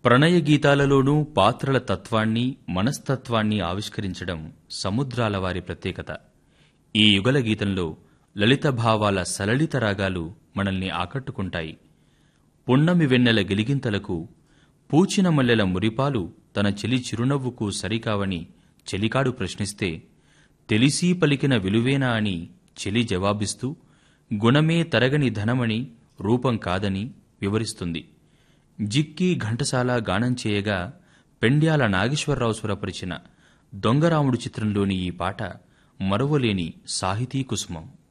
ప్రణయ గీతాలలోనూ పాత్రల తత్వాన్ని మనస్తత్వాన్ని ఆవిష్కరించడం సముద్రాల వారి ప్రత్యేకత ఈ యుగల గీతంలో లలిత భావాల సలలిత రాగాలు మనల్ని ఆకట్టుకుంటాయి పున్నమి వెన్నెల గిలిగింతలకు పూచిన మల్లెల మురిపాలు తన చెలి చిరునవ్వుకు సరికావని చెలికాడు ప్రశ్నిస్తే తెలిసీ పలికిన విలువేనా అని చెలి జవాబిస్తూ గుణమే తరగని ధనమని రూపం కాదని వివరిస్తుంది జిక్కి ఘంటసాల గానం చేయగా పెండ్యాల నాగేశ్వరరావు స్వరపరిచిన దొంగరాముడు చిత్రంలోని ఈ పాట మరువలేని సాహితీ కుసుమం